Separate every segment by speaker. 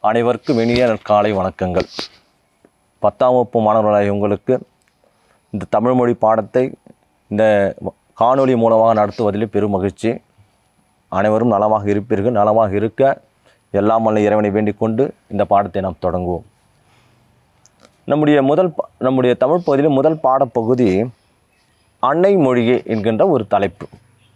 Speaker 1: அனைவருக்கும் இனிய காலை வணக்கங்கள் பத்தாம் வகுப்பு மாணவர்களாகிய உங்களுக்கு இந்த தமிழ் மொழி பாடத்தை இந்த வ- காணொளி மூலமாக நடத்துவதில் பெரும் மகிழ்ச்சி அனைவரும் நலமாக இருப்பீர்கள் நலமாக இருக்க எல்லாம் வல்ல இறைவனை வேண்டிக் கொண்டு இந்த பாடத்தை நாம் தொடங்குவோம் நம்முடைய முதல் ப- நம்முடைய தமிழ் பகுதியில் முதல் பாடப்பகுதி அன்னை மொழியே என்கின்ற ஒரு தலைப்பு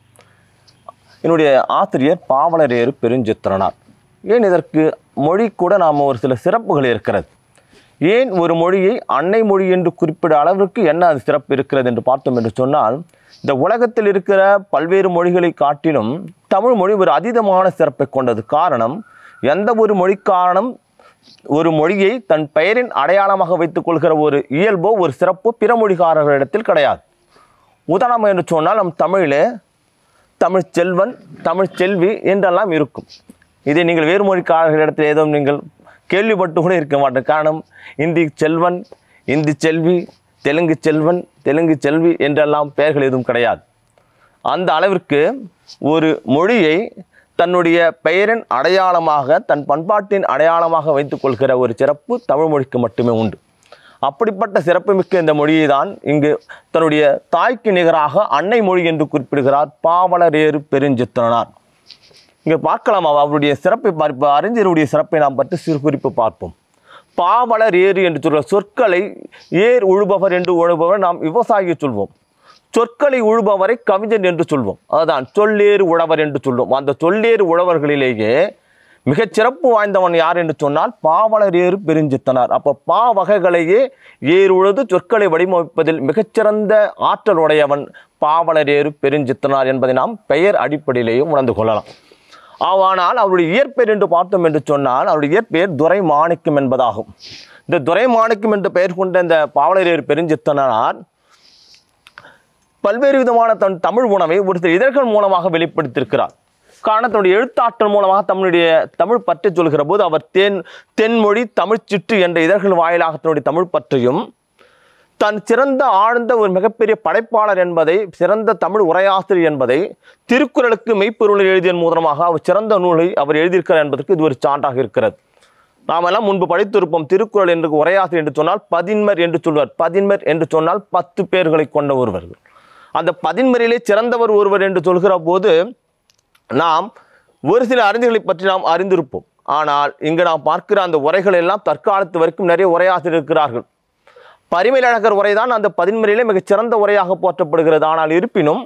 Speaker 1: என்னுடைய ஆசிரியர் பாவலரேறு பெருஞ்சித்திரனார் ஏன் இதற்கு மொழி கூட நாம் ஒரு சில சிறப்புகள் இருக்கிறது ஏன் ஒரு மொழியை அன்னை மொழி என்று குறிப்பிட அளவிற்கு என்ன அது சிறப்பு இருக்கிறது என்று பார்த்தோம் என்று சொன்னால் இந்த உலகத்தில் இருக்கிற பல்வேறு மொழிகளை காட்டிலும் தமிழ் மொழி ஒரு அதீதமான சிறப்பை கொண்டது காரணம் எந்த ஒரு மொழிக்காரனும் ஒரு மொழியை தன் பெயரின் அடையாளமாக வைத்துக் கொள்கிற ஒரு இயல்போ ஒரு சிறப்போ பிற மொழிகாரர்களிடத்தில் கிடையாது உதாரணம் என்று சொன்னால் நம் தமிழிலே தமிழ் செல்வன் தமிழ் செல்வி என்றெல்லாம் இருக்கும் இதை நீங்கள் வேறு மொழிக்காரர்களிடத்தில் ஏதோ நீங்கள் கேள்விப்பட்டு கூட இருக்க மாட்டேன் காரணம் இந்தி செல்வன் இந்தி செல்வி தெலுங்கு செல்வன் தெலுங்கு செல்வி என்றெல்லாம் பெயர்கள் எதுவும் கிடையாது அந்த அளவிற்கு ஒரு மொழியை தன்னுடைய பெயரின் அடையாளமாக தன் பண்பாட்டின் அடையாளமாக வைத்துக் கொள்கிற ஒரு சிறப்பு தமிழ் மொழிக்கு மட்டுமே உண்டு அப்படிப்பட்ட சிறப்புமிக்க இந்த மொழியை தான் இங்கு தன்னுடைய தாய்க்கு நிகராக அன்னை மொழி என்று குறிப்பிடுகிறார் பாவலரேறு பெருஞ்சித்திரனார் இங்கே பார்க்கலாம் அவ- அவருடைய சிறப்பை பார்ப்ப அறிஞருடைய சிறப்பை நாம் பற்றி சிறு குறிப்பு பார்ப்போம் பாவலர் ஏறு என்று சொல்கிற சொற்களை ஏர் உழுபவர் என்று உழுபவர் நாம் விவசாயி சொல்வோம் சொற்களை உழுபவரை கவிஞன் என்று சொல்வோம் அதுதான் சொல்லேறு உழவர் என்று சொல்வோம் அந்த சொல்லேறு உழவர்களிலேயே மிகச் சிறப்பு வாய்ந்தவன் யார் என்று சொன்னால் பாவலர் ஏறு பெருஞ்சித்தனார் அப்போ பா வகைகளையே ஏறு உழுது சொற்களை வடிவமைப்பதில் மிகச்சிறந்த ஆற்றல் உடையவன் பாவலர் ஏறு பெருஞ்சித்தனார் என்பதை நாம் பெயர் அடிப்படையிலேயே உணர்ந்து கொள்ளலாம் ஆனால் அவருடைய இயற்பெயர் என்று பார்த்தோம் என்று சொன்னால் அவருடைய இயற்பெயர் துரை மாணிக்கம் என்பதாகும் இந்த துரை மாணிக்கம் என்ற பெயர் கொண்ட இந்த பாவலரேர் பெருஞ்சித்தனார் பல்வேறு விதமான தன் தமிழ் உணவை ஒரு சில இதழ்கள் மூலமாக வெளிப்படுத்தியிருக்கிறார் காரணம் தன்னுடைய எழுத்தாற்றல் மூலமாக தன்னுடைய தமிழ் பற்றி சொல்கிற போது அவர் தென் தென்மொழி தமிழ் சிற்று என்ற இதழ்கள் வாயிலாக தன்னுடைய தமிழ் பற்றியும் தன் சிறந்த ஆழ்ந்த ஒரு மிகப்பெரிய படைப்பாளர் என்பதை சிறந்த தமிழ் உரையாசிரியர் என்பதை திருக்குறளுக்கு மெய்ப்பொருளை எழுதியதன் மூலமாக அவர் சிறந்த நூலை அவர் எழுதியிருக்கிறார் என்பதற்கு இது ஒரு சான்றாக இருக்கிறது நாம் எல்லாம் முன்பு படித்திருப்போம் திருக்குறள் என்று உரையாசிரியர் என்று சொன்னால் பதின்மர் என்று சொல்வார் பதின்மர் என்று சொன்னால் பத்து பேர்களை கொண்ட ஒருவர்கள் அந்த பதின்மரிலே சிறந்தவர் ஒருவர் என்று சொல்கிற போது நாம் ஒரு சில அறிஞர்களை பற்றி நாம் அறிந்திருப்போம் ஆனால் இங்கு நாம் பார்க்கிற அந்த உரைகள் எல்லாம் தற்காலத்து வரைக்கும் நிறைய உரையாசிரியர் இருக்கிறார்கள் பரிமேலழகர் உரைதான் அந்த பதின்மரிலே மிகச் சிறந்த உரையாக போற்றப்படுகிறது ஆனால் இருப்பினும்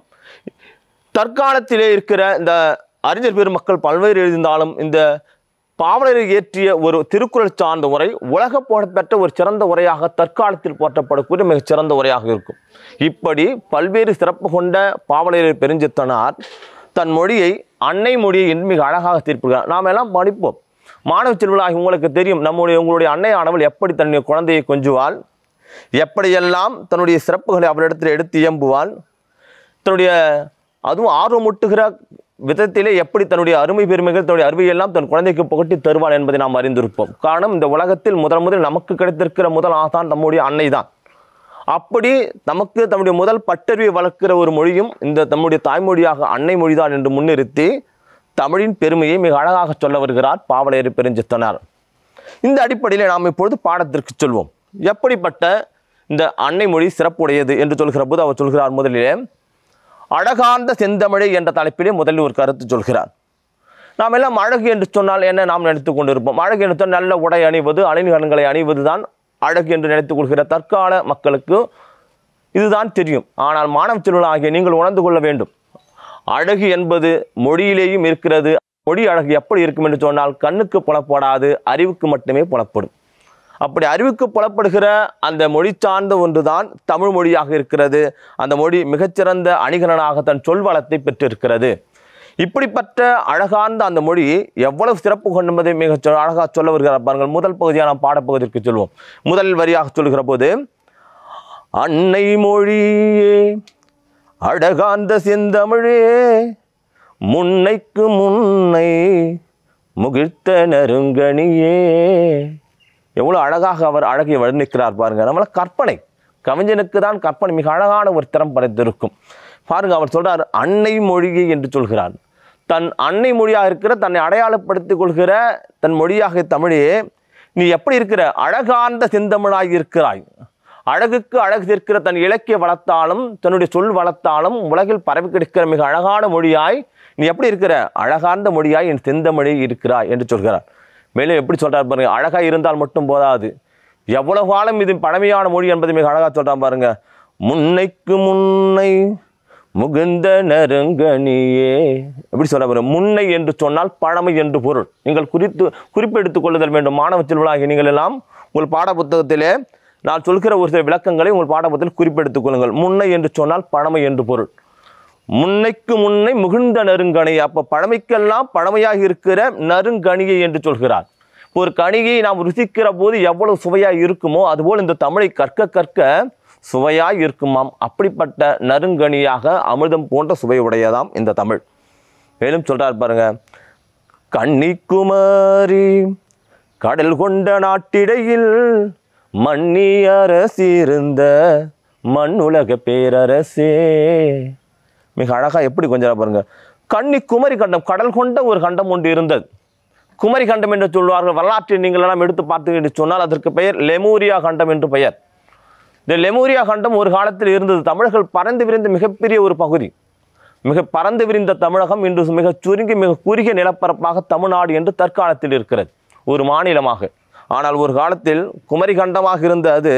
Speaker 1: தற்காலத்திலே இருக்கிற இந்த அறிஞர் பெருமக்கள் பல்வேறு எழுதியிருந்தாலும் இந்த பாவலரை இயற்றிய ஒரு திருக்குறள் சார்ந்த உரை உலக புகழ்பெற்ற ஒரு சிறந்த உரையாக தற்காலத்தில் போற்றப்படக்கூடிய மிகச் சிறந்த உரையாக இருக்கும் இப்படி பல்வேறு சிறப்பு கொண்ட பாவலரை பெருஞ்சித்தனார் தன் மொழியை அன்னை மொழியை என்று மிக அழகாக தீர்ப்புகிறார் நாம் எல்லாம் படிப்போம் மாணவ செல்வலாகி உங்களுக்கு தெரியும் நம்முடைய உங்களுடைய அன்னை ஆனவள் எப்படி தன்னுடைய குழந்தையை கொஞ்சுவாள் எப்படியெல்லாம் தன்னுடைய சிறப்புகளை அவரிடத்தில் எடுத்து இயம்புவாள் தன்னுடைய அதுவும் ஆர்வமூட்டுகிற விதத்திலே எப்படி தன்னுடைய அருமை பெருமைகள் தன்னுடைய அறிவையெல்லாம் தன் குழந்தைக்கு புகட்டி தருவாள் என்பதை நாம் அறிந்திருப்போம் காரணம் இந்த உலகத்தில் முதல் முதல் நமக்கு கிடைத்திருக்கிற முதல் ஆசான் நம்முடைய அன்னை தான் அப்படி நமக்கு தம்முடைய முதல் பட்டறிவை வளர்க்கிற ஒரு மொழியும் இந்த நம்முடைய தாய்மொழியாக அன்னை மொழிதான் என்று முன்னிறுத்தி தமிழின் பெருமையை மிக அழகாக சொல்ல வருகிறார் பாவலேறு பெருஞ்சித்தனார் இந்த அடிப்படையில் நாம் இப்பொழுது பாடத்திற்கு சொல்வோம் எப்படிப்பட்ட இந்த அன்னை மொழி சிறப்புடையது என்று சொல்கிற போது அவர் சொல்கிறார் முதலிலே அழகார்ந்த செந்தமிழை என்ற தலைப்பிலே முதலில் ஒரு கருத்து சொல்கிறார் நாம் எல்லாம் அழகு என்று சொன்னால் என்ன நாம் நினைத்துக் கொண்டிருப்போம் அழகு என்று சொன்னால் நல்ல உடை அணிவது அணிகலன்களை அணிவது தான் அழகு என்று நினைத்துக் கொள்கிற தற்கால மக்களுக்கு இதுதான் தெரியும் ஆனால் மாணவ செல்வன் ஆகிய நீங்கள் உணர்ந்து கொள்ள வேண்டும் அழகு என்பது மொழியிலேயும் இருக்கிறது மொழி அழகு எப்படி இருக்கும் என்று சொன்னால் கண்ணுக்கு புலப்படாது அறிவுக்கு மட்டுமே புலப்படும் அப்படி அறிவுக்கு புலப்படுகிற அந்த மொழி சார்ந்த ஒன்றுதான் தமிழ் மொழியாக இருக்கிறது அந்த மொழி மிகச்சிறந்த அணிகலனாக தன் சொல் வளத்தை பெற்றிருக்கிறது இப்படிப்பட்ட அழகார்ந்த அந்த மொழி எவ்வளவு சிறப்பு கொண்டு என்பதை மிக சொ- அழகாக சொல்ல வருகிறார் பாருங்கள் முதல் பகுதியான பாடப்பகுதிக்கு சொல்வோம் முதல் வரியாக சொல்கிற போது அன்னை மொழியே அழகார்ந்த செந்தமிழே முன்னைக்கு முன்னை முகிழ்த்த நறுங்கணியே எவ்வளோ அழகாக அவர் அழகை வர்ணிக்கிறார் பாருங்க நம்மள கற்பனை கவிஞனுக்கு தான் கற்பனை மிக அழகான ஒரு திறம் படைத்திருக்கும் பாருங்க அவர் சொல்றார் அன்னை மொழியை என்று சொல்கிறார் தன் அன்னை மொழியாக இருக்கிற தன்னை அடையாளப்படுத்திக் கொள்கிற தன் மொழியாக தமிழே நீ எப்படி இருக்கிற அழகார்ந்த செந்தமிழாய் இருக்கிறாய் அழகுக்கு அழகு சேர்க்கிற தன் இலக்கிய வளத்தாலும் தன்னுடைய சொல் வளத்தாலும் உலகில் பரவி கிடக்கிற மிக அழகான மொழியாய் நீ எப்படி இருக்கிற அழகார்ந்த மொழியாய் என் செந்தமிழே இருக்கிறாய் என்று சொல்கிறார் மேலும் எப்படி சொல்றார் பாருங்க அழகாய் இருந்தால் மட்டும் போதாது எவ்வளவு காலம் இது பழமையான மொழி என்பதை மிக அழகா சொல்றான் பாருங்க முன்னைக்கு முன்னை முகுந்த நெருங்கனியே எப்படி சொல்ற பாருங்க முன்னை என்று சொன்னால் பழமை என்று பொருள் நீங்கள் குறித்து குறிப்பெடுத்துக் கொள்ளுதல் வேண்டும் மாணவ செல்வலாகிய நீங்கள் எல்லாம் உங்கள் பாட புத்தகத்திலே நான் சொல்கிற ஒரு சில விளக்கங்களை உங்கள் பாடப்புத்தகத்தில் குறிப்பெடுத்துக் கொள்ளுங்கள் முன்னை என்று சொன்னால் பழமை என்று பொருள் முன்னைக்கு முன்னை முகுந்த நறுங்கணி அப்ப பழமைக்கெல்லாம் பழமையாக இருக்கிற நறுங்கணியை என்று சொல்கிறார் ஒரு கணிகையை நாம் ருசிக்கிற போது எவ்வளவு சுவையாய் இருக்குமோ அதுபோல் இந்த தமிழை கற்க கற்க சுவையாய் இருக்குமாம் அப்படிப்பட்ட நறுங்கணியாக அமிர்தம் போன்ற சுவை உடையதாம் இந்த தமிழ் மேலும் சொல்றார் பாருங்க கன்னிக்குமாரி கடல் கொண்ட நாட்டிடையில் மன்னி அரசிருந்த மண்ணுலக பேரரசே மிக அழகா எப்படி கொஞ்சம் பாருங்க கன்னி குமரி கண்டம் கடல் கொண்ட ஒரு கண்டம் ஒன்று இருந்தது குமரி கண்டம் என்று சொல்வார்கள் வரலாற்றை நீங்கள் எல்லாம் எடுத்து பார்த்தீர்கள் என்று சொன்னால் அதற்கு பெயர் லெமூரியா கண்டம் என்று பெயர் இந்த லெமூரியா கண்டம் ஒரு காலத்தில் இருந்தது தமிழர்கள் பறந்து விரிந்த மிகப்பெரிய ஒரு பகுதி மிக பறந்து விரிந்த தமிழகம் இன்று மிக சுருங்கி மிக குறுகிய நிலப்பரப்பாக தமிழ்நாடு என்று தற்காலத்தில் இருக்கிறது ஒரு மாநிலமாக ஆனால் ஒரு காலத்தில் குமரி கண்டமாக இருந்த அது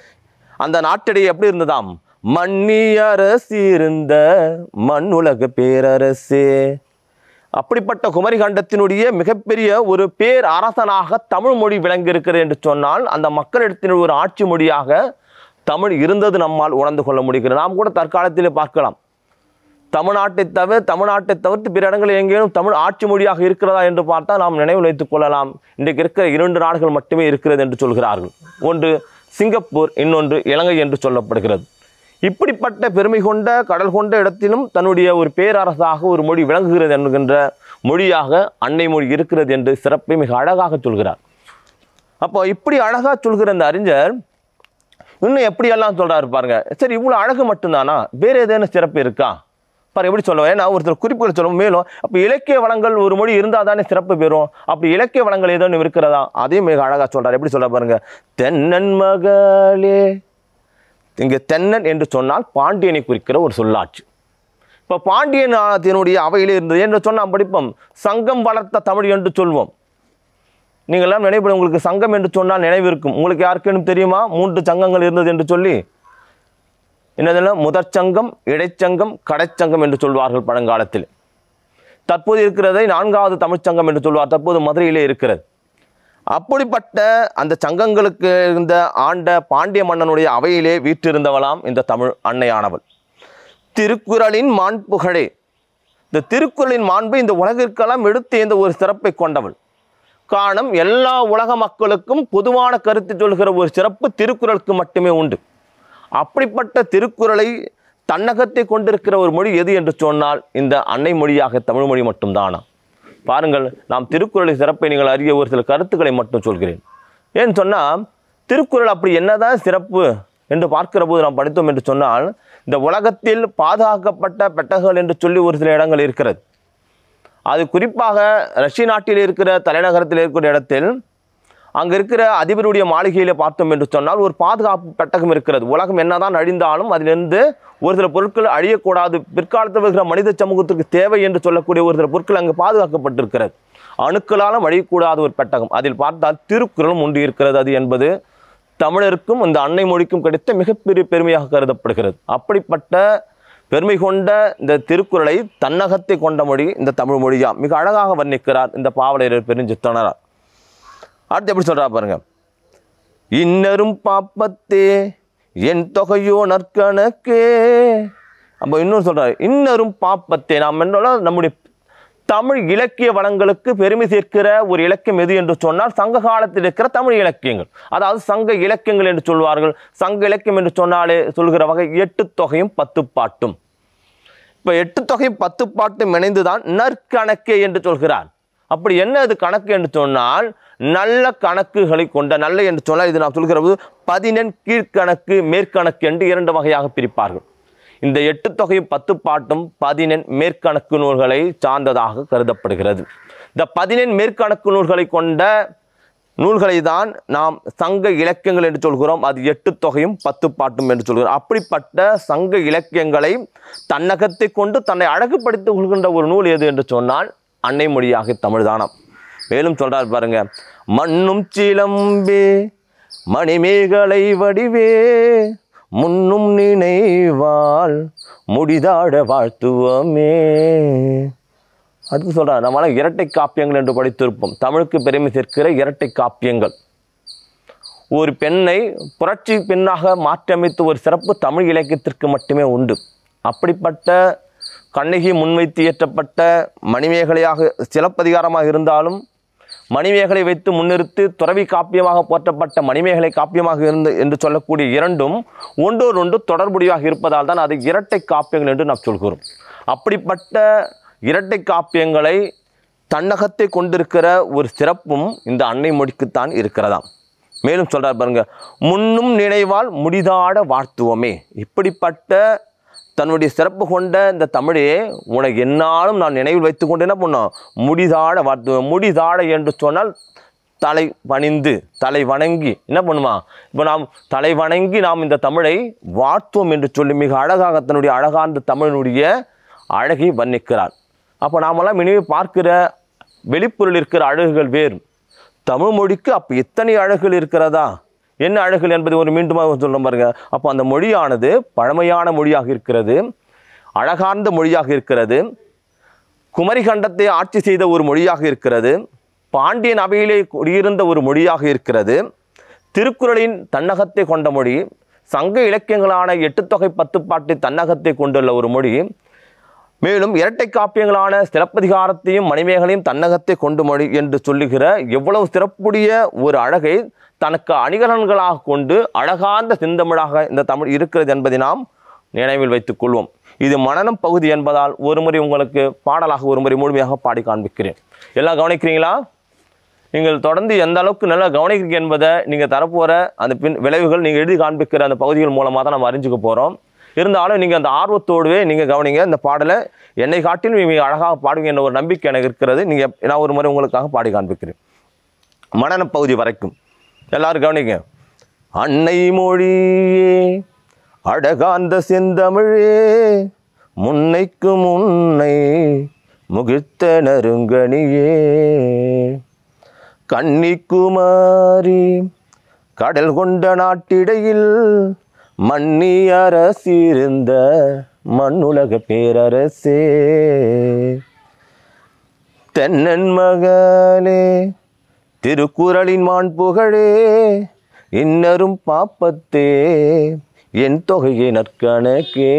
Speaker 1: அந்த நாட்டிடையே எப்படி இருந்ததாம் மன்னி அரசு இருந்த மண்ணுலக பேரரசே அப்படிப்பட்ட குமரி கண்டத்தினுடைய மிகப்பெரிய ஒரு பேர் அரசனாக தமிழ் மொழி விளங்கி இருக்கிறது என்று சொன்னால் அந்த மக்களிடத்தின் ஒரு ஆட்சி மொழியாக தமிழ் இருந்தது நம்மால் உணர்ந்து கொள்ள முடிகிறது நாம் கூட தற்காலத்திலே பார்க்கலாம் தமிழ்நாட்டை தவிர தமிழ்நாட்டை தவிர்த்து பிற இடங்களில் எங்கேயும் தமிழ் ஆட்சி மொழியாக இருக்கிறதா என்று பார்த்தால் நாம் நினைவில் வைத்துக் கொள்ளலாம் இன்றைக்கு இருக்கிற இரண்டு நாடுகள் மட்டுமே இருக்கிறது என்று சொல்கிறார்கள் ஒன்று சிங்கப்பூர் இன்னொன்று இலங்கை என்று சொல்லப்படுகிறது இப்படிப்பட்ட பெருமை கொண்ட கடல் கொண்ட இடத்திலும் தன்னுடைய ஒரு பேரரசாக ஒரு மொழி விளங்குகிறது என்கின்ற மொழியாக அன்னை மொழி இருக்கிறது என்று சிறப்பை மிக அழகாக சொல்கிறார் அப்போ இப்படி அழகா சொல்கிற அந்த அறிஞர் இன்னும் எப்படியெல்லாம் சொல்றாரு பாருங்க சரி இவ்வளோ அழகு மட்டும்தானா வேற ஏதேனும் சிறப்பு இருக்கா பாரு எப்படி சொல்லுவேன் ஏன்னா ஒருத்தர் குறிப்புகள் சொல்லும் மேலும் அப்போ இலக்கிய வளங்கள் ஒரு மொழி இருந்தால் தானே சிறப்பு பெறும் அப்படி இலக்கிய வளங்கள் ஏதோ இருக்கிறதா அதையும் மிக அழகா சொல்றாரு எப்படி சொல்ற பாருங்க தென்னன் மகளே இங்கே தென்னன் என்று சொன்னால் பாண்டியனை குறிக்கிற ஒரு சொல்லாட்சி இப்போ பாண்டியன் நாட்டினுடைய அவையிலே இருந்தது என்று சொன்னால் படிப்போம் சங்கம் வளர்த்த தமிழ் என்று சொல்வோம் நீங்கள் எல்லாம் நினைவு உங்களுக்கு சங்கம் என்று சொன்னால் நினைவு இருக்கும் உங்களுக்கு யாருக்கேனும் தெரியுமா மூன்று சங்கங்கள் இருந்தது என்று சொல்லி என்னதெல்லாம் முதற் சங்கம் இடைச்சங்கம் கடைச்சங்கம் என்று சொல்வார்கள் பழங்காலத்தில் தற்போது இருக்கிறதை நான்காவது தமிழ்ச்சங்கம் என்று சொல்வார் தற்போது மதுரையிலே இருக்கிறது அப்படிப்பட்ட அந்த சங்கங்களுக்கு இருந்த ஆண்ட பாண்டிய மன்னனுடைய அவையிலே வீற்றிருந்தவளாம் இந்த தமிழ் அன்னையானவள் திருக்குறளின் மாண்புகளே இந்த திருக்குறளின் மாண்பு இந்த உலகிற்கெல்லாம் எடுத்து இந்த ஒரு சிறப்பை கொண்டவள் காரணம் எல்லா உலக மக்களுக்கும் பொதுவான கருத்து சொல்கிற ஒரு சிறப்பு திருக்குறளுக்கு மட்டுமே உண்டு அப்படிப்பட்ட திருக்குறளை தன்னகத்தை கொண்டிருக்கிற ஒரு மொழி எது என்று சொன்னால் இந்த அன்னை மொழியாக தமிழ் மொழி மட்டும்தானா பாருங்கள் நாம் திருக்குறளை சிறப்பை நீங்கள் அறிய ஒரு சில கருத்துக்களை மட்டும் சொல்கிறேன் ஏன்னு சொன்னால் திருக்குறள் அப்படி என்னதான் சிறப்பு என்று பார்க்கிற போது நாம் படித்தோம் என்று சொன்னால் இந்த உலகத்தில் பாதுகாக்கப்பட்ட பெட்டகங்கள் என்று சொல்லி ஒரு சில இடங்கள் இருக்கிறது அது குறிப்பாக ரஷ்ய நாட்டில் இருக்கிற தலைநகரத்தில் இருக்கிற இடத்தில் அங்கே இருக்கிற அதிபருடைய மாளிகையில் பார்த்தோம் என்று சொன்னால் ஒரு பாதுகாப்பு பெட்டகம் இருக்கிறது உலகம் என்னதான் அழிந்தாலும் அதிலிருந்து ஒரு சில பொருட்கள் அழியக்கூடாது பிற்காலத்தில் வருகிற மனித சமூகத்திற்கு தேவை என்று சொல்லக்கூடிய ஒரு சில பொருட்கள் அங்கு பாதுகாக்கப்பட்டிருக்கிறது அணுக்களாலும் அழியக்கூடாத ஒரு பெட்டகம் அதில் பார்த்தால் திருக்குறளும் ஒன்று இருக்கிறது அது என்பது தமிழருக்கும் இந்த அன்னை மொழிக்கும் கிடைத்த மிகப்பெரிய பெருமையாக கருதப்படுகிறது அப்படிப்பட்ட பெருமை கொண்ட இந்த திருக்குறளை தன்னகத்தை கொண்ட மொழி இந்த தமிழ் மொழியா மிக அழகாக வர்ணிக்கிறார் இந்த பாவலர் பெருஞ்சித்தனார் அடுத்து எப்படி சொல்றா பாருங்க இன்னரும் பாப்பத்தே என் தொகையோ நற்கணக்கே அப்போ இன்னொரு சொல்றாரு இன்னரும் பாப்பத்தே நாம் என்னோட நம்முடைய தமிழ் இலக்கிய வளங்களுக்கு பெருமை சேர்க்கிற ஒரு இலக்கியம் எது என்று சொன்னால் சங்க காலத்தில் இருக்கிற தமிழ் இலக்கியங்கள் அதாவது சங்க இலக்கியங்கள் என்று சொல்வார்கள் சங்க இலக்கியம் என்று சொன்னாலே சொல்கிற வகை எட்டு தொகையும் பத்து பாட்டும் இப்போ எட்டு தொகையும் பத்து பாட்டும் இணைந்துதான் நற்கணக்கே என்று சொல்கிறார் அப்படி என்ன அது கணக்கு என்று சொன்னால் நல்ல கணக்குகளை கொண்ட நல்ல என்று சொன்னால் இது நாம் சொல்கிற போது பதினெண் கீழ்கணக்கு மேற்கணக்கு என்று இரண்டு வகையாக பிரிப்பார்கள் இந்த எட்டு தொகையும் பத்து பாட்டும் பதினெண் மேற்கணக்கு நூல்களை சார்ந்ததாக கருதப்படுகிறது இந்த பதினெண் மேற்கணக்கு நூல்களை கொண்ட நூல்களை தான் நாம் சங்க இலக்கியங்கள் என்று சொல்கிறோம் அது எட்டு தொகையும் பத்து பாட்டும் என்று சொல்கிறோம் அப்படிப்பட்ட சங்க இலக்கியங்களை தன்னகத்தை கொண்டு தன்னை அழகுபடுத்திக் கொள்கின்ற ஒரு நூல் எது என்று சொன்னால் அன்னை மொழியாக தமிழ்தானாம் மேலும் சொல்றார் பாருங்க மண்ணும் சிலம்பே மணிமேகலை வடிவே முன்னும் நினைவால் முடிதாட வாழ்த்துவமே அடுத்து சொல்றார் நம்மளால இரட்டை காப்பியங்கள் என்று படித்திருப்போம் தமிழுக்கு பெருமை சேர்க்கிற இரட்டை காப்பியங்கள் ஒரு பெண்ணை புரட்சி பெண்ணாக மாற்றியமைத்த ஒரு சிறப்பு தமிழ் இலக்கியத்திற்கு மட்டுமே உண்டு அப்படிப்பட்ட கண்ணகி முன்வைத்து இயற்றப்பட்ட மணிமேகலையாக சிலப்பதிகாரமாக இருந்தாலும் மணிமேகலை வைத்து முன்னிறுத்தி துறவி காப்பியமாக போற்றப்பட்ட மணிமேகலை காப்பியமாக இருந்து என்று சொல்லக்கூடிய இரண்டும் ஒன்றோடொன்று தொடர்புடையதாக இருப்பதால் தான் அது இரட்டை காப்பியங்கள் என்று நாம் சொல்கிறோம் அப்படிப்பட்ட இரட்டை காப்பியங்களை தன்னகத்தை கொண்டிருக்கிற ஒரு சிறப்பும் இந்த அன்னை மொழிக்குத்தான் இருக்கிறதாம் மேலும் சொல்றார் பாருங்க முன்னும் நினைவால் முடிதாட வாழ்த்துவமே இப்படிப்பட்ட தன்னுடைய சிறப்பு கொண்ட இந்த தமிழையே உனக்கு என்னாலும் நான் நினைவில் வைத்துக்கொண்டு என்ன பண்ணோம் முடிதாட வாழ்த்துவேன் முடிதாட என்று சொன்னால் தலை பணிந்து தலை வணங்கி என்ன பண்ணுமா இப்போ நாம் தலை வணங்கி நாம் இந்த தமிழை வாழ்த்துவோம் என்று சொல்லி மிக அழகாக தன்னுடைய அழகான தமிழினுடைய அழகை வர்ணிக்கிறார் அப்போ நாமெல்லாம் இனிமே பார்க்கிற வெளிப்பொருள் இருக்கிற அழகுகள் வேறு தமிழ் மொழிக்கு அப்போ இத்தனை அழகுகள் இருக்கிறதா என்ன அழகுகள் என்பதை ஒரு மீண்டுமாக சொல்கிறோம் பாருங்க அப்போ அந்த மொழியானது பழமையான மொழியாக இருக்கிறது அழகார்ந்த மொழியாக இருக்கிறது குமரி கண்டத்தை ஆட்சி செய்த ஒரு மொழியாக இருக்கிறது பாண்டியன் அவையிலே குடியிருந்த ஒரு மொழியாக இருக்கிறது திருக்குறளின் தன்னகத்தை கொண்ட மொழி சங்க இலக்கியங்களான எட்டு தொகை பத்து பாட்டை தன்னகத்தை கொண்டுள்ள ஒரு மொழி மேலும் இரட்டை காப்பியங்களான சிலப்பதிகாரத்தையும் மணிமேகலையும் தன்னகத்தை கொண்டு மொழி என்று சொல்லுகிற எவ்வளவு சிறப்புடைய ஒரு அழகை தனக்கு அணிகலன்களாக கொண்டு அழகார்ந்த செந்தமிழாக இந்த தமிழ் இருக்கிறது என்பதை நாம் நினைவில் வைத்துக் கொள்வோம் இது மனனம் பகுதி என்பதால் ஒரு முறை உங்களுக்கு பாடலாக ஒரு முறை முழுமையாக பாடி காண்பிக்கிறேன் எல்லாம் கவனிக்கிறீங்களா நீங்கள் தொடர்ந்து எந்த அளவுக்கு நல்லா கவனிக்கிறீங்க என்பதை நீங்கள் தரப்போகிற அந்த பின் விளைவுகள் நீங்கள் எழுதி காண்பிக்கிற அந்த பகுதிகள் மூலமாக தான் நம்ம அறிஞ்சுக்க போகிறோம் இருந்தாலும் நீங்கள் அந்த ஆர்வத்தோடவே நீங்கள் கவனிங்க இந்த பாடலை என்னை காட்டிலும் மிக அழகாக பாடுவீங்க என்ற ஒரு நம்பிக்கை எனக்கு இருக்கிறது நீங்கள் நான் ஒரு முறை உங்களுக்காக பாடி காண்பிக்கிறேன் மனன பகுதி வரைக்கும் எல்லாரும் கவனிங்க அன்னை மொழியே அழகாந்த செந்தமிழே முன்னைக்கு முன்னை முகிழ்த்த நறுங்கனியே கன்னிக்குமாரி கடல் கொண்ட நாட்டிடையில் மன்னி அரசிருந்த மண்ணுலக பேரரசே தென்னன் மகளே திருக்குறளின் மான் புகழே இன்னரும் பாப்பத்தே என் தொகையை நற்கணக்கே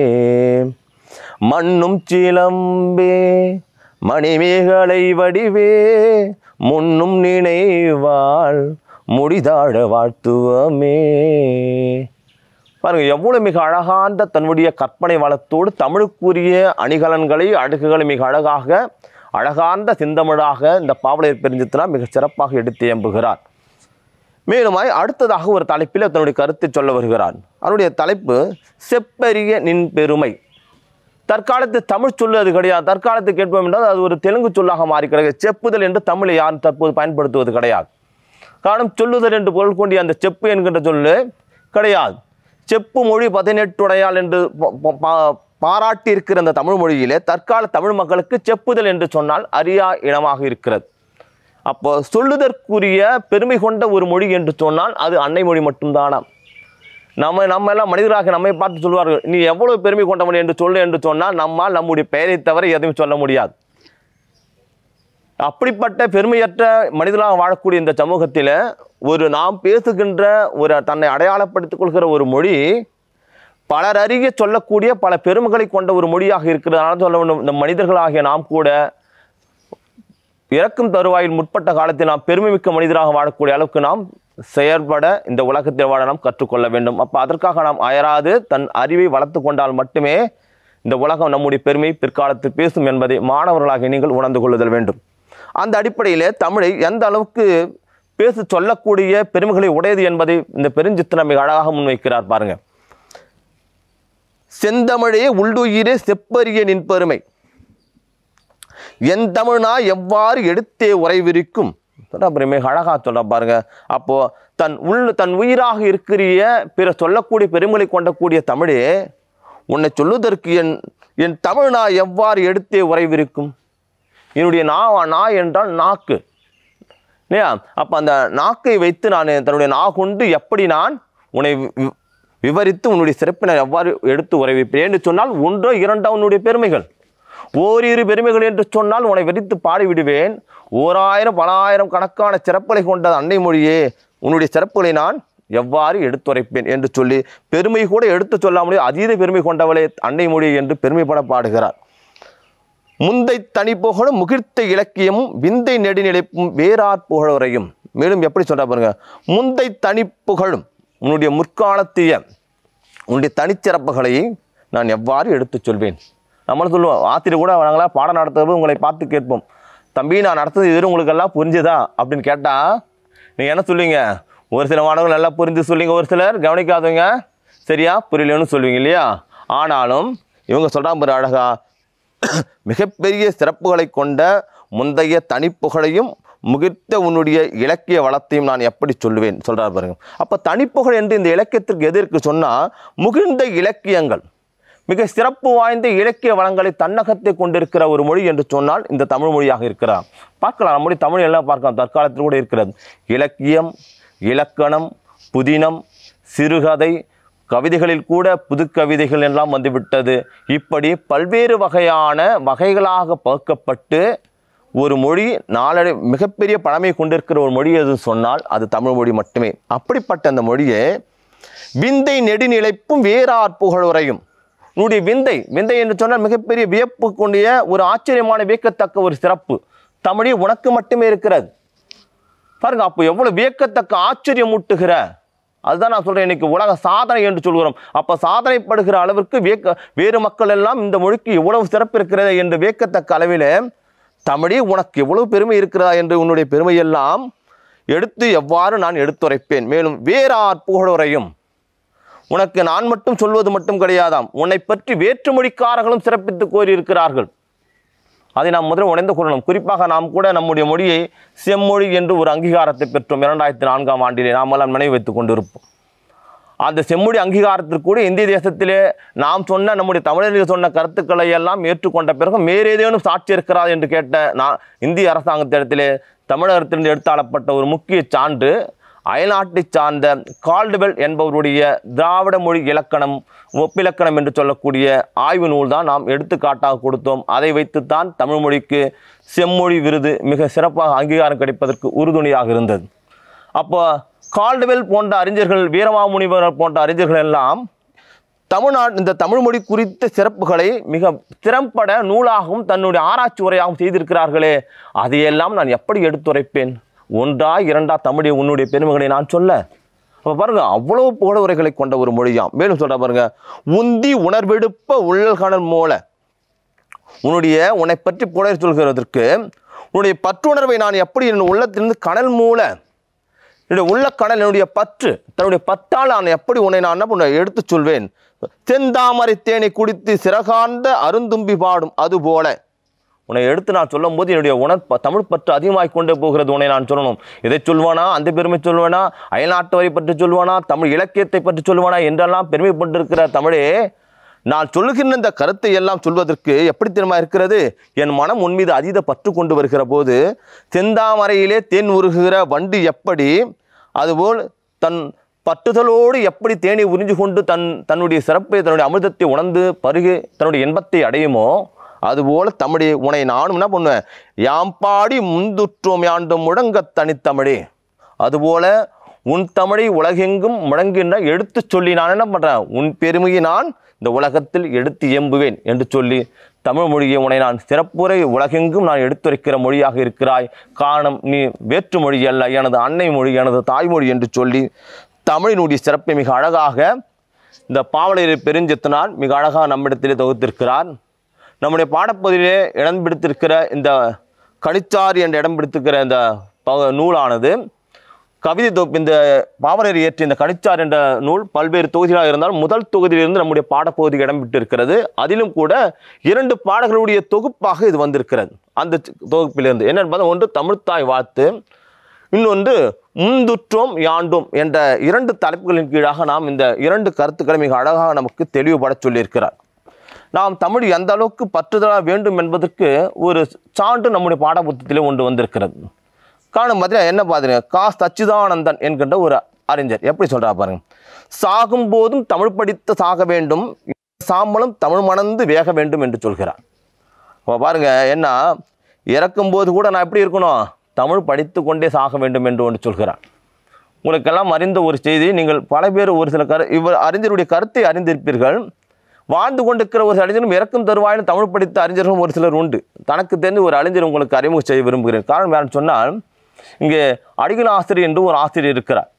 Speaker 1: மண்ணும் சிலம்பே மணிமேகலை வடிவே முன்னும் நினைவாள் முடிதாழ வாழ்த்துவமே பாருங்க எவ்வளவு மிக அழகான தன்னுடைய கற்பனை வளத்தோடு தமிழுக்குரிய அணிகலன்களை அழகுகளை மிக அழகாக அழகார்ந்த சிந்தமிழாக இந்த பாவலர் பெருஞ்சித்தனா மிக சிறப்பாக எடுத்து எம்புகிறார் மேலுமாய் அடுத்ததாக ஒரு தலைப்பில் தன்னுடைய கருத்தை சொல்ல வருகிறார் அவருடைய தலைப்பு செப்பரிய நின் பெருமை தற்காலத்து தமிழ் சொல்லு அது கிடையாது தற்காலத்து கேட்போம் என்றால் அது ஒரு தெலுங்கு சொல்லாக மாறி கிடையாது செப்புதல் என்று தமிழை யாரும் தற்போது பயன்படுத்துவது கிடையாது காரணம் சொல்லுதல் என்று பொருள் கொண்டிய அந்த செப்பு என்கின்ற சொல்லு கிடையாது செப்பு மொழி பதினெட்டுடையாள் என்று ப- ப- பா- பாராட்டி இருக்கிற அந்த தமிழ் மொழியிலே தற்கால தமிழ் மக்களுக்கு செப்புதல் என்று சொன்னால் அரியா இனமாக இருக்கிறது அப்போ சொல்லுதற்குரிய பெருமை கொண்ட ஒரு மொழி என்று சொன்னால் அது அன்னை மொழி மட்டும்தானா நம்ம நம்ம எல்லாம் மனிதராக நம்மை பார்த்து சொல்வார்கள் நீ எவ்வளவு பெருமை கொண்டவன் என்று சொல்லு என்று சொன்னால் நம்மால் நம்முடைய பெயரை தவிர எதையும் சொல்ல முடியாது அப்படிப்பட்ட பெருமையற்ற மனிதனாக வாழக்கூடிய இந்த சமூகத்தில் ஒரு நாம் பேசுகின்ற ஒரு தன்னை அடையாளப்படுத்திக் கொள்கிற ஒரு மொழி பலர் அறிய சொல்லக்கூடிய பல பெருமைகளை கொண்ட ஒரு மொழியாக இருக்கிறதுனால சொல்ல வேண்டும் இந்த மனிதர்களாகிய நாம் கூட இறக்கும் தருவாயில் முற்பட்ட காலத்தில் நாம் பெருமைமிக்க மனிதராக வாழக்கூடிய அளவுக்கு நாம் செயற்பட இந்த உலகத்தில் வாழ நாம் கற்றுக்கொள்ள வேண்டும் அப்போ அதற்காக நாம் அயராது தன் அறிவை வளர்த்து கொண்டால் மட்டுமே இந்த உலகம் நம்முடைய பெருமை பிற்காலத்தில் பேசும் என்பதை மாணவர்களாகிய நீங்கள் உணர்ந்து கொள்ளுதல் வேண்டும் அந்த அடிப்படையிலே தமிழை எந்த அளவுக்கு பேச சொல்லக்கூடிய பெருமைகளை உடையது என்பதை இந்த பெருஞ்சித்திரம் மிக அழகாக முன்வைக்கிறார் பாருங்க செந்தமிழே உள்ளுயிரே செப்பரிய நின் பெருமை என் தமிழ்னா எவ்வாறு எடுத்தே உறைவிருக்கும் அப்புறம் மிக அழகா சொல்ற பாருங்க அப்போ தன் உள் தன் உயிராக இருக்கிறிய பிற சொல்லக்கூடிய பெருமைகளை கொண்டக்கூடிய தமிழே உன்னை சொல்லுவதற்கு என் என் தமிழ்னா எவ்வாறு எடுத்தே உறைவிருக்கும் என்னுடைய நா நா என்றால் நாக்கு இல்லையா அப்போ அந்த நாக்கை வைத்து நான் தன்னுடைய நா கொண்டு எப்படி நான் உன்னை வி- வி- விவரித்து உன்னுடைய சிறப்பை நான் எவ்வாறு எடுத்து உறைவிப்பேன் என்று சொன்னால் ஒன்றோ இரண்டோ உன்னுடைய பெருமைகள் ஓரிரு பெருமைகள் என்று சொன்னால் உன்னை வெறித்து பாடிவிடுவேன் ஓராயிரம் பல ஆயிரம் கணக்கான சிறப்புகளை கொண்ட அன்னை மொழியே உன்னுடைய சிறப்புகளை நான் எவ்வாறு எடுத்துரைப்பேன் என்று சொல்லி பெருமை கூட எடுத்து சொல்லாமலே அதீத பெருமை கொண்டவளே அன்னை மொழி என்று பெருமைப்பட பாடுகிறார் முந்தை தனிப்புகழும் முகிர்த்த இலக்கியமும் விந்தை நெடுநிலைப்பும் வேறாற் புகழுரையும் மேலும் எப்படி சொல்றா பாருங்க முந்தை தனிப்புகழும் உன்னுடைய முற்காலத்திய உன்னுடைய தனிச்சிறப்புகளை நான் எவ்வாறு எடுத்துச் சொல்வேன் நம்மளும் சொல்லுவோம் ஆசிரியர் கூட நாங்களாம் பாடம் நடத்துறது உங்களை பார்த்து கேட்போம் தம்பி நான் நடத்துறது இது உங்களுக்கு எல்லாம் புரிஞ்சுதா அப்படின்னு கேட்டால் நீங்கள் என்ன சொல்லுவீங்க ஒரு சில மாணவர்கள் நல்லா புரிஞ்சு சொல்லுவீங்க ஒரு சிலர் கவனிக்காதவங்க சரியா புரியலன்னு சொல்லுவீங்க இல்லையா ஆனாலும் இவங்க சொல்கிறாங்க பாரு அழகா மிகப்பெரிய சிறப்புகளை கொண்ட முந்தைய தனிப்புகழையும் முகிர்த்த உன்னுடைய இலக்கிய வளத்தையும் நான் எப்படி சொல்லுவேன் சொல்றார் பாருங்க அப்ப தனிப்புகழ் என்று இந்த இலக்கியத்திற்கு எது இருக்கு சொன்னா முகிர்ந்த இலக்கியங்கள் மிக சிறப்பு வாய்ந்த இலக்கிய வளங்களை தன்னகத்தை கொண்டிருக்கிற ஒரு மொழி என்று சொன்னால் இந்த தமிழ் மொழியாக இருக்கிறார் பார்க்கலாம் நம்முடைய தமிழ் எல்லாம் பார்க்கலாம் தற்காலத்தில் கூட இருக்கிறது இலக்கியம் இலக்கணம் புதினம் சிறுகதை கவிதைகளில் கூட புதுக்கவிதைகள் எல்லாம் வந்துவிட்டது இப்படி பல்வேறு வகையான வகைகளாக பகுக்கப்பட்டு ஒரு மொழி நாளடை மிகப்பெரிய பழமை கொண்டிருக்கிற ஒரு மொழி எது சொன்னால் அது தமிழ் மொழி மட்டுமே அப்படிப்பட்ட அந்த மொழியை விந்தை நெடுநிலைப்பும் வேறாற் புகழுரையும் உன்னுடைய விந்தை விந்தை என்று சொன்னால் மிகப்பெரிய வியப்பு கொண்டிய ஒரு ஆச்சரியமான வியக்கத்தக்க ஒரு சிறப்பு தமிழே உனக்கு மட்டுமே இருக்கிறது பாருங்க அப்போ எவ்வளவு வியக்கத்தக்க ஆச்சரியமூட்டுகிற அதுதான் நான் சொல்றேன் இன்னைக்கு உலக சாதனை என்று சொல்கிறோம் அப்ப சாதனைப்படுகிற அளவிற்கு வியக்க வேறு மக்கள் எல்லாம் இந்த மொழிக்கு எவ்வளவு சிறப்பு இருக்கிறது என்று வியக்கத்தக்க அளவிலே தமிழே உனக்கு எவ்வளவு பெருமை இருக்கிறதா என்று உன்னுடைய பெருமையெல்லாம் எடுத்து எவ்வாறு நான் எடுத்துரைப்பேன் மேலும் வேறார் புகழுரையும் உனக்கு நான் மட்டும் சொல்வது மட்டும் கிடையாதாம் உன்னை பற்றி வேற்றுமொழிக்காரர்களும் சிறப்பித்து கோரியிருக்கிறார்கள் அதை நாம் முதலில் உணர்ந்து கொள்ளணும் குறிப்பாக நாம் கூட நம்முடைய மொழியை செம்மொழி என்று ஒரு அங்கீகாரத்தை பெற்றோம் இரண்டாயிரத்தி நான்காம் ஆண்டிலே நாம் எல்லாம் நினைவு வைத்துக் கொண்டிருப்போம் அந்த செம்மொழி அங்கீகாரத்திற்கு கூட இந்திய தேசத்திலே நாம் சொன்ன நம்முடைய தமிழர்கள் சொன்ன கருத்துக்களை எல்லாம் ஏற்றுக்கொண்ட பிறகு மேறேதேனும் சாட்சி இருக்கிறதா என்று கேட்ட நான் இந்திய அரசாங்கத்திடத்திலே தமிழகத்திலிருந்து எடுத்தாளப்பட்ட ஒரு முக்கிய சான்று அயல்நாட்டை சார்ந்த கால்டுவெல் என்பவருடைய திராவிட மொழி இலக்கணம் ஒப்பிலக்கணம் என்று சொல்லக்கூடிய ஆய்வு நூல் தான் நாம் எடுத்துக்காட்டாக கொடுத்தோம் அதை வைத்துத்தான் தமிழ் மொழிக்கு செம்மொழி விருது மிக சிறப்பாக அங்கீகாரம் கிடைப்பதற்கு உறுதுணையாக இருந்தது அப்போ கால்டுவெல் போன்ற அறிஞர்கள் வீரமாமுனிவர் போன்ற அறிஞர்கள் எல்லாம் தமிழ்நாடு இந்த தமிழ் மொழி குறித்த சிறப்புகளை மிக திறம்பட நூலாகவும் தன்னுடைய ஆராய்ச்சி உரையாகவும் செய்திருக்கிறார்களே அதையெல்லாம் நான் எப்படி எடுத்துரைப்பேன் ஒன்றா இரண்டா தமிழை உன்னுடைய பெருமைகளை நான் சொல்ல அப்போ பாருங்க அவ்வளவு புகழ உரைகளை கொண்ட ஒரு மொழியாம் மேலும் சொல்ற பாருங்க உந்தி உணர்வெடுப்ப உள்ளல்கணல் மூல உன்னுடைய உன்னை பற்றி புலர் சொல்கிறதற்கு உன்னுடைய பற்றுணர்வை நான் எப்படி என் உள்ளத்திலிருந்து கனல் மூல என்னுடைய உள்ள கடல் என்னுடைய பற்று தன்னுடைய பத்தால் நான் எப்படி உன்னை நான் என்ன பண்ண எடுத்துச் சொல்வேன் தென்தாமரை தேனை குடித்து சிறகார்ந்த அருந்தும்பி பாடும் அது போல உன்னை எடுத்து நான் சொல்லும் போது என்னுடைய உணர் தமிழ் பற்று அதிகமாகிக் கொண்டே போகிறது உன்னை நான் சொல்லணும் இதை சொல்வானா அந்த பெருமை சொல்வானா அயல்நாட்டு வரை பற்றி சொல்வானா தமிழ் இலக்கியத்தை பற்றி சொல்வானா என்றெல்லாம் பெருமைப்பட்டிருக்கிற தமிழே நான் சொல்லுகின்ற இந்த கருத்தை எல்லாம் சொல்வதற்கு எப்படி தெரியுமா இருக்கிறது என் மனம் உன் மீது அதீத பற்று கொண்டு வருகிற போது செந்தாமரையிலே தேன் உருகுகிற வண்டு எப்படி அதுபோல் தன் பற்றுதலோடு எப்படி தேனை உறிஞ்சு கொண்டு தன் தன்னுடைய சிறப்பை தன்னுடைய அமிர்தத்தை உணர்ந்து பருகி தன்னுடைய இன்பத்தை அடையுமோ அதுபோல தமிழே உனை நானும் என்ன பண்ணுவேன் யாம் பாடி முந்துற்றோம் யாண்டும் முழங்கத் தனித்தமிழே அதுபோல உன் தமிழை உலகெங்கும் முழங்குகின்ற எடுத்துச் சொல்லி நான் என்ன பண்றேன் உன் பெருமையை நான் இந்த உலகத்தில் எடுத்து எம்புவேன் என்று சொல்லி தமிழ் மொழியை உன்னை நான் சிறப்புரை உலகெங்கும் நான் எடுத்துரைக்கிற மொழியாக இருக்கிறாய் காரணம் நீ வேற்று மொழி அல்ல எனது அன்னை மொழி எனது தாய்மொழி என்று சொல்லி தமிழினுடைய சிறப்பை மிக அழகாக இந்த பாவலரை பெருஞ்செத்தனால் மிக அழகாக நம்மிடத்திலே தொகுத்திருக்கிறார் நம்முடைய பாடப்பகுதியிலே இடம் பிடித்திருக்கிற இந்த கணிச்சாறு என்ற இடம் பிடித்திருக்கிற இந்த பக நூலானது கவிதை தொகுப்பு இந்த பாவலர் இயற்றிய இந்த கணிச்சார் என்ற நூல் பல்வேறு தொகுதிகளாக இருந்தாலும் முதல் தொகுதியிலிருந்து நம்முடைய பாடப்பகுதிக்கு இடம்பெற்று இருக்கிறது அதிலும் கூட இரண்டு பாடல்களுடைய தொகுப்பாக இது வந்திருக்கிறது அந்த தொகுப்பிலிருந்து என்னன்னு பார்த்தா ஒன்று தமிழ்த்தாய் வாழ்த்து இன்னொன்று முந்துற்றோம் யாண்டோம் என்ற இரண்டு தலைப்புகளின் கீழாக நாம் இந்த இரண்டு கருத்துக்களை மிக அழகாக நமக்கு தெளிவுபட சொல்லியிருக்கிறார் நாம் தமிழ் எந்த அளவுக்கு பற்றுதலாக வேண்டும் என்பதற்கு ஒரு சான்று நம்முடைய பாடப்புத்தகத்திலே ஒன்று வந்திருக்கிறது காணும் பதில என்ன பாருங்க கா சச்சிதானந்தன் என்கின்ற ஒரு அறிஞர் எப்படி சொல்றா பாருங்க சாகும் போதும் தமிழ் படித்து சாக வேண்டும் சாம்பலும் தமிழ் மணந்து வேக வேண்டும் என்று சொல்கிறார் இப்போ பாருங்க என்ன இறக்கும்போது கூட நான் எப்படி இருக்கணும் தமிழ் படித்து கொண்டே சாக வேண்டும் என்று ஒன்று சொல்கிறார் உங்களுக்கெல்லாம் அறிந்த ஒரு செய்தி நீங்கள் பல பேர் ஒரு சில கரு இவர் அறிஞருடைய கருத்தை அறிந்திருப்பீர்கள் வாழ்ந்து கொண்டிருக்கிற ஒரு அறிஞரும் இறக்கும் தருவாயிலும் தமிழ் படித்த அறிஞர்களும் ஒரு சிலர் உண்டு தனக்கு தெரிந்து ஒரு அறிஞர் உங்களுக்கு அறிமுகம் செய்ய விரும்புகிறேன் காரணம் வேறு சொன்னால் இங்கே அடிகள் ஆசிரியர் என்று ஒரு ஆசிரியர் இருக்கிறார்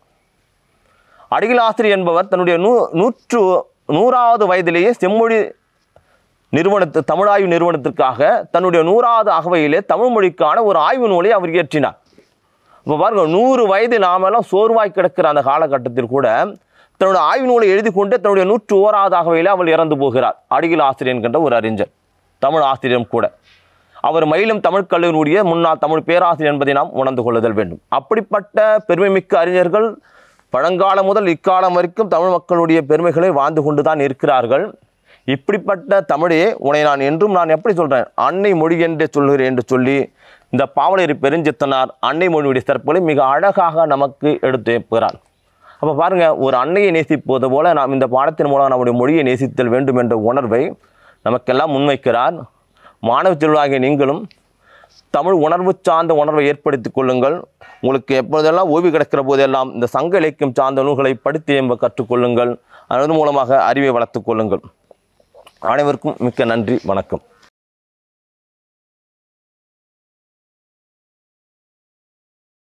Speaker 1: அடிகள் ஆசிரியர் என்பவர் தன்னுடைய நூ நூற்று நூறாவது வயதிலேயே செம்மொழி நிறுவனத்து தமிழாய்வு நிறுவனத்திற்காக தன்னுடைய நூறாவது அகவையிலே தமிழ் மொழிக்கான ஒரு ஆய்வு நூலை அவர் இயற்றினார் இப்போ பாருங்க நூறு வயது நாமெல்லாம் சோர்வாய் கிடக்கிற அந்த காலகட்டத்தில் கூட தன்னுடைய ஆய்வு நூலை எழுதி கொண்டு தன்னுடைய நூற்று ஓராவது அகவையில் அவள் இறந்து போகிறார் அடிகள் ஆசிரியர் என்கின்ற ஒரு அறிஞர் தமிழ் ஆசிரியரும் கூட அவர் மயிலும் தமிழ் கல்லூரியுடைய முன்னாள் தமிழ் பேராசிரியர் என்பதை நாம் உணர்ந்து கொள்ளுதல் வேண்டும் அப்படிப்பட்ட பெருமைமிக்க அறிஞர்கள் பழங்காலம் முதல் இக்காலம் வரைக்கும் தமிழ் மக்களுடைய பெருமைகளை வாழ்ந்து கொண்டு தான் இருக்கிறார்கள் இப்படிப்பட்ட தமிழே உன்னை நான் என்றும் நான் எப்படி சொல்றேன் அன்னை மொழி என்றே சொல்கிறேன் என்று சொல்லி இந்த பாவலரி பெருஞ்சித்தனார் அன்னை மொழியுடைய சிறப்புகளை மிக அழகாக நமக்கு எடுத்துகிறார் அப்போ பாருங்க ஒரு அன்னையை நேசிப்பது போல நாம் இந்த பாடத்தின் மூலம் நம்முடைய மொழியை நேசித்தல் வேண்டும் என்ற உணர்வை நமக்கெல்லாம் முன்வைக்கிறார் மாணவ செல்வாகிய நீங்களும் தமிழ் உணர்வு சார்ந்த உணர்வை ஏற்படுத்திக் கொள்ளுங்கள் உங்களுக்கு எப்பொழுதெல்லாம் ஓய்வு கிடக்கிற போதெல்லாம் இந்த சங்க இலக்கியம் சார்ந்த நூல்களை படித்து என்ப கற்றுக்கொள்ளுங்கள் அதன் மூலமாக அறிவை வளர்த்துக் கொள்ளுங்கள் அனைவருக்கும் மிக்க நன்றி வணக்கம்